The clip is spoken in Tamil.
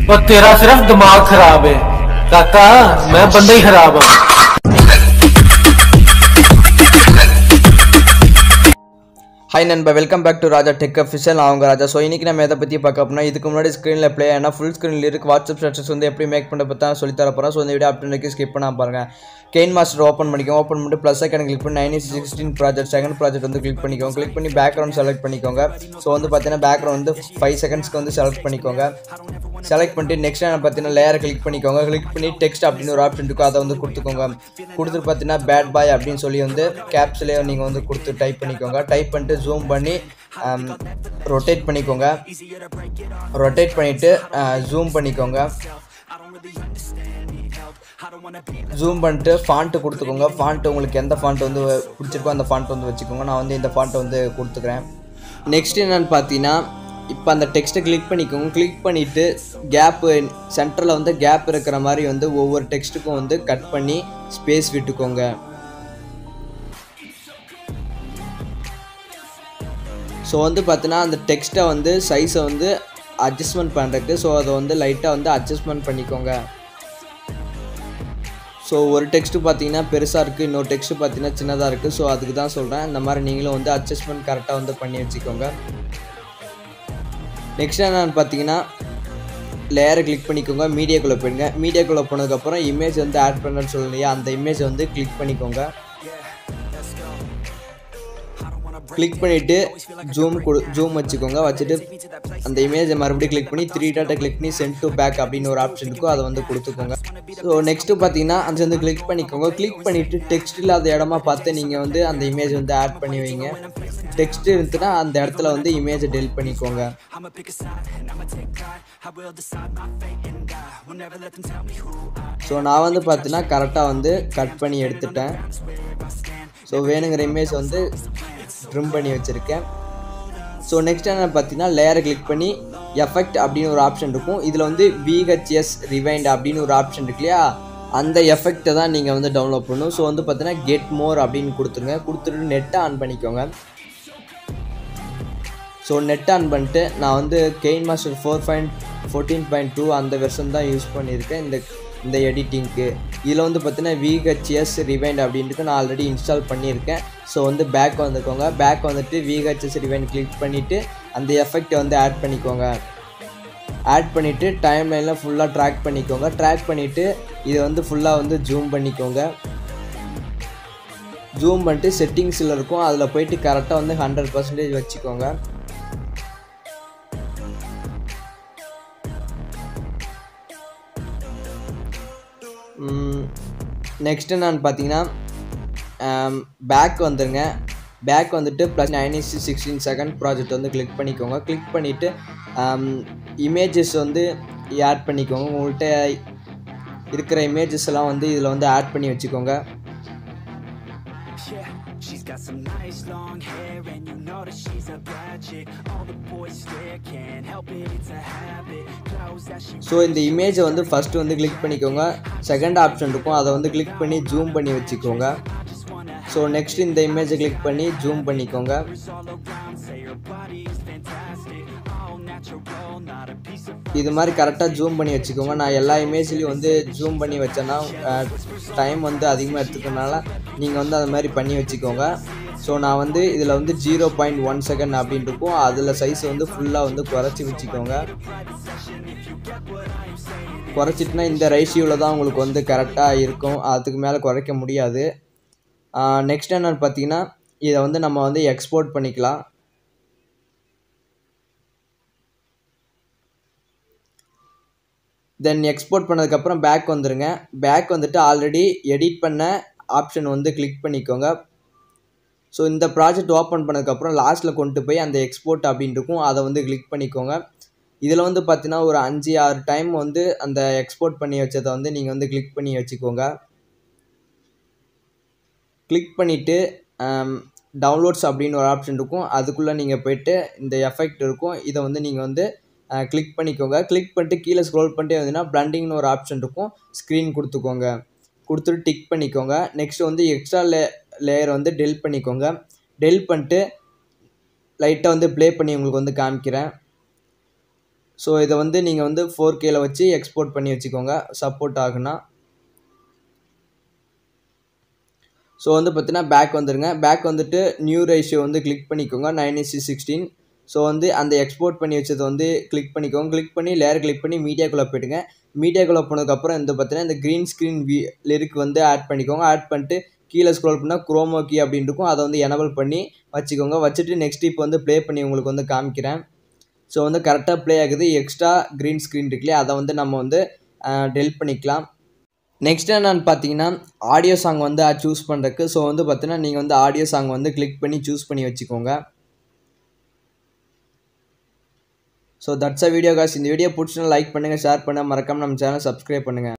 और तेरा सिर्फ दिमाग खराब है काका मैं बंदा ही खराब हूँ ஹாய் நண்பா welcome back to Raja tech official நான் அவங்க ராஜா ஸோ இன்றைக்கி நம்ம எதை பற்றி பார்க்க போனால் இதுக்கு முன்னாடி ஸ்க்ரீனில் ப்ளே ஆனால் ஃபுல் ஸ்க்ரீனில் இருக்கு வாட்ஸ்அப் ஸ்டேட்டஸ் வந்து எப்படி மேக் பண்ண பற்றி தான் சொல்லி தர போகிறேன் ஸோ இந்த வீடியோ அப்படி ஸ்கிப் பண்ணாம பாருங்கள் கெயின் மாஸ்டர் ஓப்பன் பண்ணிக்கோங்க ஓப்பன் பண்ணிட்டு ப்ளஸ் செகண்ட் கிளிக் பண்ணி nine sixteen project second project வந்து கிளிக் பண்ணிக்கோங்க கிளிக் பண்ணி பேக்ரவுண்ட் செலக்ட் பண்ணிக்கோங்க ஸோ வந்து பார்த்தீங்கன்னா பேக்ரவுண்ட் வந்து ஃபைவ் செகண்ட்ஸ்க்கு வந்து செலக்ட் பண்ணிக்கோங்க செலக்ட் பண்ணிட்டு நெக்ஸ்ட் என்ன பார்த்தீங்கன்னா லேயரை கிளிக் பண்ணிக்கோங்க கிளிக் பண்ணி டெக்ஸ்ட் அப்படின்னு ஒரு ஆப்ஷன் இருக்கும் அதை வந்து கொடுத்துக்கோங்க கொடுத்துட்டு பார்த்தீங்கன்னா பேட் பாய் அப்படின்னு சொல்லி வந்து கேப்ஸ்லேயே நீங்கள் வந்து கொடுத்து டைப் பண்ணிக்கோங்க டைப் பண்ணிட்டு ஜூம் பண்ணி ரொட்டேட் பண்ணிக்கோங்க ரொட்டேட் பண்ணிவிட்டு ஜூம் பண்ணிக்கோங்க ஜூம் பண்ணிட்டு ஃபாண்ட்டு கொடுத்துக்கோங்க ஃபாண்ட்டு உங்களுக்கு எந்த ஃபாண்ட் வந்து பிடிச்சிருக்கோ அந்த ஃபாண்ட் வந்து வச்சுக்கோங்க நான் வந்து இந்த ஃபாண்ட்டை வந்து கொடுத்துக்கிறேன் நெக்ஸ்ட் என்னென்னு பார்த்தீங்கன்னா இப்போ அந்த டெக்ஸ்ட்டை கிளிக் பண்ணிக்கோங்க கிளிக் பண்ணிவிட்டு கேப்பு சென்டரில் வந்து கேப் இருக்கிற மாதிரி வந்து ஒவ்வொரு டெக்ஸ்ட்டுக்கும் வந்து கட் பண்ணி ஸ்பேஸ் விட்டுக்கோங்க ஸோ வந்து பார்த்தீங்கன்னா அந்த டெக்ஸ்ட்டை வந்து சைஸை வந்து அட்ஜஸ்ட்மெண்ட் பண்ணுறதுக்கு ஸோ அதை வந்து லைட்டாக வந்து அட்ஜஸ்ட்மெண்ட் பண்ணிக்கோங்க ஸோ ஒரு டெக்ஸ்ட்டு பார்த்தீங்கன்னா பெருசாக இருக்குது இன்னொரு டெக்ஸ்ட்டு பார்த்தீங்கன்னா சின்னதாக இருக்குது ஸோ அதுக்கு தான் சொல்கிறேன் இந்த மாதிரி நீங்களும் வந்து அட்ஜஸ்ட்மெண்ட் கரெக்டாக வந்து பண்ணி வச்சுக்கோங்க நெக்ஸ்ட் என்னென்னு பார்த்தீங்கன்னா லேயரை கிளிக் பண்ணிக்கோங்க மீடியாக்குள்ளே போயிடுங்க மீடியாக்குள்ளே போனதுக்கப்புறம் இமேஜ் வந்து ஆட் பண்ணணும்னு சொல்லலையா அந்த இமேஜ் வந்து கிளிக் பண்ணிக்கோங்க கிளிக் பண்ணிவிட்டு ஜூம் கொடு ஜூம் வச்சுக்கோங்க வச்சுட்டு அந்த இமேஜை மறுபடியும் கிளிக் பண்ணி த்ரீ டாட்டை கிளிக் பண்ணி சென்ட் டு பேக் அப்படின்னு ஒரு ஆப்ஷன் இருக்கும் அதை வந்து கொடுத்துக்கோங்க ஸோ நெக்ஸ்ட்டு பார்த்தீங்கன்னா அந்த வந்து கிளிக் பண்ணிக்கோங்க கிளிக் பண்ணிவிட்டு டெக்ஸ்ட் இல்லாத இடமா பார்த்து நீங்கள் வந்து அந்த இமேஜ் வந்து ஆட் பண்ணி வைங்க டெக்ஸ்ட் இருந்துச்சுன்னா அந்த இடத்துல வந்து இமேஜை டெலிட் பண்ணிக்கோங்க ஸோ நான் வந்து பார்த்தீங்கன்னா கரெக்டாக வந்து கட் பண்ணி எடுத்துட்டேன் ஸோ வேணுங்கிற இமேஜ் வந்து ட்ரிம் பண்ணி வச்சுருக்கேன் ஸோ நெக்ஸ்ட் என்ன பார்த்தீங்கன்னா லேயரை கிளிக் பண்ணி எஃபெக்ட் அப்படின்னு ஒரு ஆப்ஷன் இருக்கும் இதில் வந்து விஹெச்எஸ் ரிவைண்ட் அப்படின்னு ஒரு ஆப்ஷன் இருக்கு இல்லையா அந்த எஃபெக்டை தான் நீங்கள் வந்து டவுன்லோட் பண்ணணும் ஸோ வந்து பார்த்தீங்கன்னா கெட் மோர் அப்படின்னு கொடுத்துருங்க கொடுத்துட்டு நெட்டை ஆன் பண்ணிக்கோங்க ஸோ நெட் ஆன் பண்ணிட்டு நான் வந்து KineMaster four point fourteen point two அந்த வெர்ஷன் தான் யூஸ் பண்ணியிருக்கேன் இந்த இந்த எடிட்டிங்க்கு இதில் வந்து பார்த்தீங்கன்னா விஹெச்எஸ் ரிவைண்ட் அப்படின்ட்டு நான் ஆல்ரெடி இன்ஸ்டால் பண்ணியிருக்கேன் ஸோ வந்து பேக் வந்துக்கோங்க பேக் வந்துட்டு விஹெச்எஸ் ரிவைண்ட் கிளிக் பண்ணிவிட்டு அந்த எஃபெக்டை வந்து ஆட் பண்ணிக்கோங்க ஆட் பண்ணிவிட்டு டைம் லைனில் ஃபுல்லாக ட்ராக் பண்ணிக்கோங்க ட்ராக் பண்ணிவிட்டு இதை வந்து ஃபுல்லாக வந்து ஜூம் பண்ணிக்கோங்க ஜூம் பண்ணிட்டு செட்டிங்ஸில் இருக்கும் அதில் போயிட்டு கரெக்டாக வந்து ஹண்ட்ரட் பர்சன்டேஜ் வச்சுக்கோங்க நெக்ஸ்ட் என்னன்னு பார்த்தீங்கன்னா பேக் வந்துருங்க பேக் வந்துட்டு plus nine sixteen second project வந்து கிளிக் பண்ணிக்கோங்க கிளிக் பண்ணிவிட்டு இமேஜஸ் வந்து ஆட் பண்ணிக்கோங்க உங்கள்கிட்ட இருக்கிற இமேஜஸ் எல்லாம் வந்து இதில் வந்து ஆட் பண்ணி வச்சுக்கோங்க Yeah, she's got some nice long hair and you know that she's a bad chick. All the boys stare, can't help it, it's a habit. Clothes that she so இந்த இமேஜை வந்து ஃபஸ்ட்டு வந்து கிளிக் பண்ணிக்கோங்க செகண்ட் ஆப்ஷன் இருக்கும் அதை வந்து கிளிக் பண்ணி ஜூம் பண்ணி வச்சுக்கோங்க just wanna ஸோ நெக்ஸ்ட் இந்த இமேஜை கிளிக் பண்ணி ஜூம் பண்ணிக்கோங்க have all around, say her body's fantastic. All natural, not a piece of இது மாதிரி கரெக்டாக ஜூம் பண்ணி வச்சுக்கோங்க நான் எல்லா இமேஜ்லேயும் வந்து ஜூம் பண்ணி வச்சேன்னா டைம் வந்து அதிகமாக எடுத்துக்கனால நீங்கள் வந்து அது மாதிரி பண்ணி வச்சுக்கோங்க ஸோ நான் வந்து இதில் வந்து ஜீரோ பாயிண்ட் ஒன் செகண்ட் அப்படின்னு இருக்கும் அதில் சைஸ் வந்து ஃபுல்லாக வந்து குறைச்சி வச்சுக்கோங்க குறைச்சிட்டுனா இந்த ரேஷியோவில் தான் உங்களுக்கு வந்து கரெக்டாக இருக்கும் அதுக்கு மேலே குறைக்க முடியாது நெக்ஸ்ட் என்னென்னு பார்த்தீங்கன்னா இதை வந்து நம்ம வந்து எக்ஸ்போர்ட் பண்ணிக்கலாம் தென் எக்ஸ்போர்ட் பண்ணதுக்கப்புறம் பேக் வந்துடுங்க பேக் வந்துட்டு ஆல்ரெடி எடிட் பண்ண ஆப்ஷன் வந்து கிளிக் பண்ணிக்கோங்க ஸோ இந்த ப்ராஜெக்ட் ஓப்பன் பண்ணதுக்கப்புறம் லாஸ்ட்டில் கொண்டு போய் அந்த எக்ஸ்போர்ட் அப்படின்னு இருக்கும் அதை வந்து கிளிக் பண்ணிக்கோங்க இதில் வந்து பார்த்தீங்கன்னா ஒரு அஞ்சு ஆறு டைம் வந்து அந்த எக்ஸ்போர்ட் பண்ணி வச்சதை வந்து நீங்கள் வந்து கிளிக் பண்ணி வச்சுக்கோங்க கிளிக் பண்ணிவிட்டு டவுன்லோட்ஸ் அப்படின்னு ஒரு ஆப்ஷன் இருக்கும் அதுக்குள்ளே நீங்கள் போயிட்டு இந்த எஃபெக்ட் இருக்கும் இதை வந்து நீங்கள் வந்து கிளிக் பண்ணிக்கோங்க கிளிக் பண்ணிட்டு கீழே ஸ்க்ரோல் பண்ணிட்டே வந்தீங்கன்னா பிளண்டிங்னு ஒரு ஆப்ஷன் இருக்கும் ஸ்க்ரீன் கொடுத்துக்கோங்க கொடுத்துட்டு டிக் பண்ணிக்கோங்க நெக்ஸ்ட் வந்து எக்ஸ்ட்ரா லே லேயர் வந்து டெல் பண்ணிக்கோங்க டெல் பண்ணிட்டு லைட்டாக வந்து ப்ளே பண்ணி உங்களுக்கு வந்து காமிக்கிறேன் ஸோ இதை வந்து நீங்கள் வந்து ஃபோர் கேல வச்சு எக்ஸ்போர்ட் பண்ணி வச்சுக்கோங்க சப்போர்ட் ஆகுனா ஸோ வந்து பார்த்தீங்கன்னா பேக் வந்துருங்க பேக் வந்துட்டு நியூ ரேஷியோ வந்து கிளிக் பண்ணிக்கோங்க நைன் இசி சிக்ஸ்டீன் ஸோ வந்து அந்த எக்ஸ்போர்ட் பண்ணி வச்சதை வந்து கிளிக் பண்ணிக்கோங்க கிளிக் பண்ணி லேயர் கிளிக் பண்ணி மீடியாக்குள்ளே போயிடுங்க மீடியாக்குள்ளே போனதுக்கப்புறம் இந்த பார்த்தீங்கன்னா இந்த க்ரீன் ஸ்க்ரீன் வி லிரிக் வந்து ஆட் பண்ணிக்கோங்க ஆட் பண்ணிட்டு கீழே ஸ்க்ரோல் பண்ணால் குரோமோ கீ அப்படின்னு இருக்கும் அதை வந்து எனபிள் பண்ணி வச்சுக்கோங்க வச்சுட்டு நெக்ஸ்ட் இப்போ வந்து ப்ளே பண்ணி உங்களுக்கு வந்து காமிக்கிறேன் ஸோ வந்து கரெக்டாக ப்ளே ஆகுது எக்ஸ்ட்ரா க்ரீன் ஸ்க்ரீன் இருக்குல்லையே அதை வந்து நம்ம வந்து டெல் பண்ணிக்கலாம் நெக்ஸ்ட் என்னன்னு பார்த்தீங்கன்னா ஆடியோ சாங் வந்து சூஸ் பண்ணுறதுக்கு ஸோ வந்து பார்த்தீங்கன்னா நீங்கள் வந்து ஆடியோ சாங் வந்து கிளிக் பண்ணி சூஸ் பண்ணி வச்சுக்கோங்க so that's a video cause இந்த வீடியோ பிடிச்சினா லைக் பண்ணுங்கள் ஷேர் பண்ணுங்கள் மறக்காமல் நம்ம சேனல் சப்ஸ்கிரைப் பண்ணுங்கள்